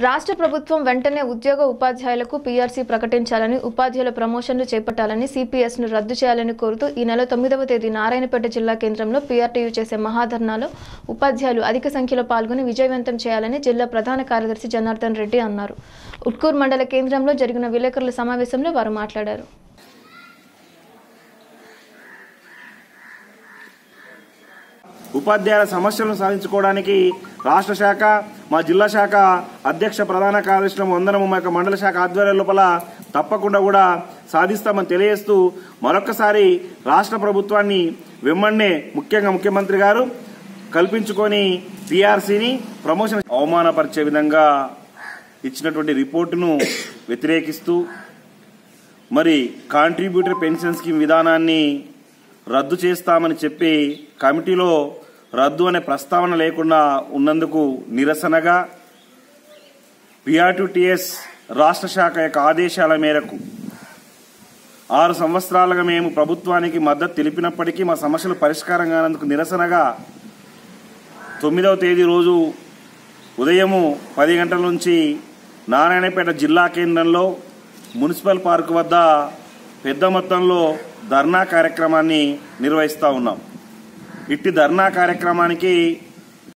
రాష్ట్ర ప్రభుత్వం వెంటనే ఉద్యోగ ఉపాధ్యాయులకు పీఆర్సీ ప్రకటించాలని ఉపాధ్యాయుల ప్రమోషన్లు చేపట్టాలని సిపిఎస్ ను రద్దు చేయాలని కోరుతూ ఈ నెల తొమ్మిదవ తేదీ నారాయణపేట జిల్లా కేంద్రంలో పీఆర్టీయూ చేసే మహాధర్నాలో ఉపాధ్యాయులు అధిక సంఖ్యలో పాల్గొని విజయవంతం చేయాలని జిల్లా ప్రధాన కార్యదర్శి జనార్దన్ రెడ్డి అన్నారు ఉట్కూర్ మండల కేంద్రంలో జరిగిన విలేకరుల సమావేశంలో వారు మాట్లాడారు ఉపాధ్యాయుల సమస్యలను సాధించుకోవడానికి రాష్ట్ర శాఖ మా జిల్లా శాఖ అధ్యక్ష ప్రధాన కార్యదర్శుల వందనము మా యొక్క మండల శాఖ ఆధ్వర్యం లోపల తప్పకుండా కూడా సాధిస్తామని తెలియజేస్తూ మరొకసారి రాష్ట్ర ప్రభుత్వాన్ని వెమ్మన్నే ముఖ్యంగా ముఖ్యమంత్రి గారు కల్పించుకొని పీఆర్సీని ప్రమోషన్ అవమానపరిచే విధంగా ఇచ్చినటువంటి రిపోర్టును వ్యతిరేకిస్తూ మరి కాంట్రిబ్యూటరీ పెన్షన్ స్కీమ్ విధానాన్ని రద్దు చేస్తామని చెప్పి కమిటీలో రద్దు అనే ప్రస్తావన లేకుండా ఉన్నందుకు నిరసనగా పిఆర్టీఎస్ రాష్ట్ర శాఖ యొక్క ఆదేశాల మేరకు ఆరు సంవత్సరాలుగా మేము ప్రభుత్వానికి మద్దతు తెలిపినప్పటికీ మా సమస్యలు పరిష్కారం కానందుకు నిరసనగా తొమ్మిదవ తేదీ రోజు ఉదయము పది గంటల నుంచి నారాయణపేట జిల్లా కేంద్రంలో మున్సిపల్ పార్క్ వద్ద పెద్ద మొత్తంలో ధర్నా కార్యక్రమాన్ని నిర్వహిస్తూ ఉన్నాం ఇట్టి ధర్నా కార్యక్రమానికి